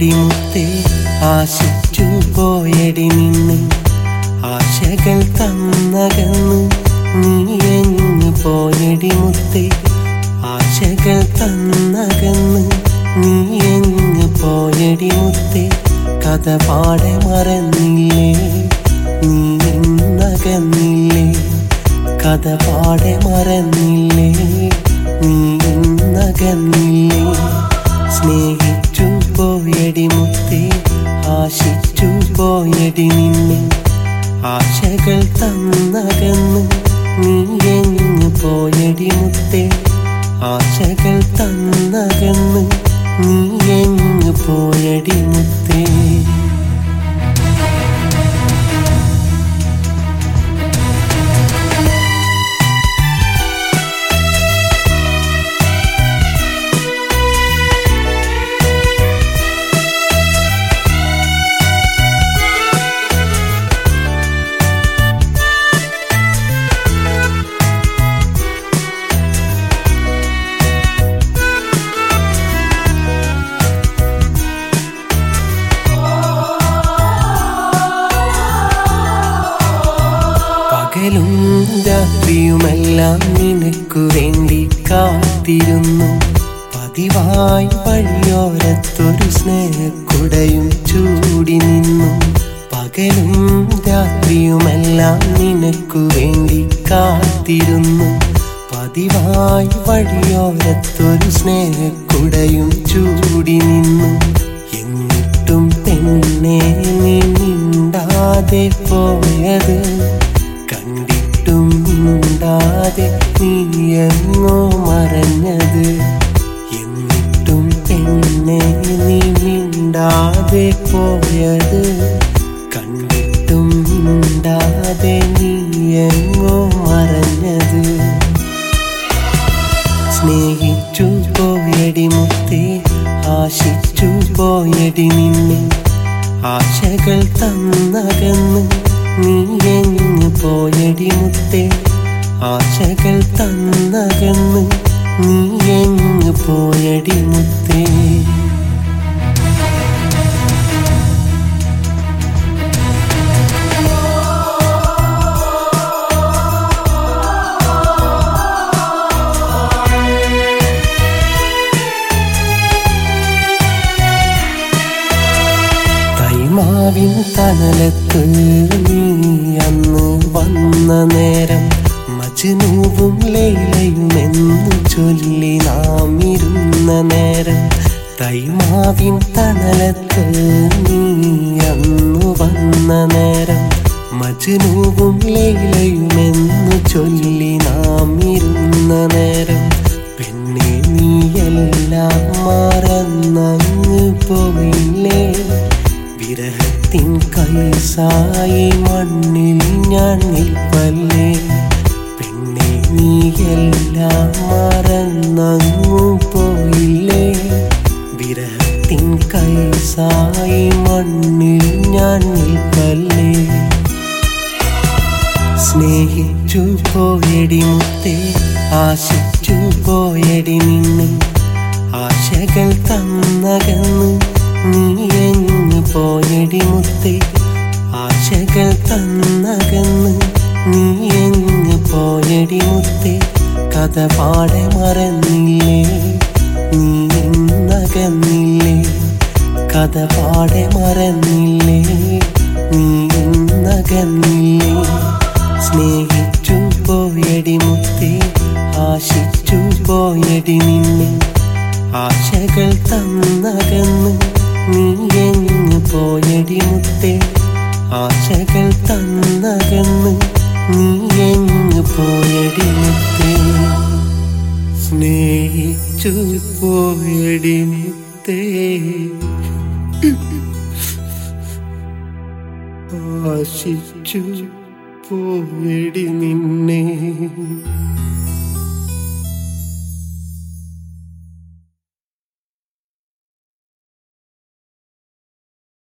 പോയടി മുത്തേ ആശിച്ചു പോയടി നിന്നെ ആശകൾ തന്നകന്ന് നീ എങ്ങ് പോയടി മുത്തേ ആശകൾ തന്നകന്ന് നീ എങ്ങ് പോയടി മുത്തേ കഥ പാടെ മറന്നില്ലേ നീ ഇന്നകന്നില്ലേ കഥ പാടെ മറന്നില്ലേ നീ ഇന്നകന്നില്ലേ സ്നേഹിച്ചു പോയടി മുത്തേ ആശിച്ചു പോയടി നിന്നെ ആശകൾ തന്നകന്ന് നീ എങ്ങ് പോയടി മുത്തേ ആശകൾ തന്നകന്ന് നീ എങ്ങ് പോയടി മുത്തേ പകലും രാത്രിയുമെല്ലാം നിനക്കു വേണ്ടി കാത്തിരുന്നു പതിവായി വഴിയോരത്തൊരു സ്നേഹക്കുടയും ചൂടി നിന്നു പകലും രാത്രിയുമെല്ലാം നിനക്കു വേണ്ടി കാത്തിരുന്നു പതിവായി വഴിയോരത്തൊരു സ്നേഹക്കുടയും ചൂടി നിന്നു എന്നിട്ടും പെണ്ണെ നീ മിണ്ടാതെ പോയത് കണ്ടിട്ടും മിണ്ടാതെ നീയെങ്ങോ മറഞ്ഞത് എന്നിട്ടും പെണ്ണെ നീ മിണ്ടാതെ പോയത് കണ്ടിട്ടും മിണ്ടാതെ നീയെങ്ങോ മറഞ്ഞത് സ്നേഹിച്ചു പോയടി മുത്തേ ആശിച്ചു പോയടി നിന്നെ ആശകൾ തന്നകന്ന് നീ എങ്ങ് പോയടി മുത്തേ ആശകൾ തന്നകന്ന് നീ എങ്ങ് പോയടി മുത്തേ കൈമാവിൻ തണലത്ത് നീ അന്ന് വന്ന നേരം മജ്നൂവും ലൈലയും എന്ന് ചൊല്ലി നാം ഇരുന്ന നേരം തൈമാവിൻ തണലത്ത് നീ അന്ന് വന്ന നേരം മജ്നൂവും ലൈലയും എന്ന് ചൊല്ലി നാം ഇരുന്ന നേരം പെണ്ണെ നീയെല്ലാം മറന്നങ്ങ് പോയില്ലേ വിരഹത്തിൻ കൈസായി മണ്ണിൽ ഞാൻ നിൽപ്പല്ലേ പെണ്ണെ നീയെല്ലാം മറന്നങ്ങു പോയില്ലേ വിരഹത്തിൻ കൈസായി മണ്ണിൽ ഞാൻ നിൽപ്പല്ലേ സ്നേഹിച്ചു പോയടി മുത്തേ ആശിച്ചു പോയടി നിന്നെ ആശകൾ തന്നകന്ന് നീ എങ്ങ് പോയടി മുത്തേ ആശകൾ തന്നകന്ന് നീ എങ്ങ് പോയടി മുത്തേ കഥ പാടെ മറന്നില്ലേ നീ ഇന്നകന്നില്ലേ കഥ പാടെ മറന്നില്ലേ നീ ഇന്നകന്നില്ലേ സ്നേഹിച്ചു പോയടി മുത്തേ ആശിച്ചു പോയടി നിന്നെ ആശകൾ തന്നകന്ന് നീ എങ്ങ് പോയടി മുത്തേ ആശകൾ തന്നകന്ന് നീ എങ്ങ് പോയടി മുത്തേ സ്നേഹിച്ചു പോയടി മുത്തേ ആശിച്ചു പോയടി നിന്നെ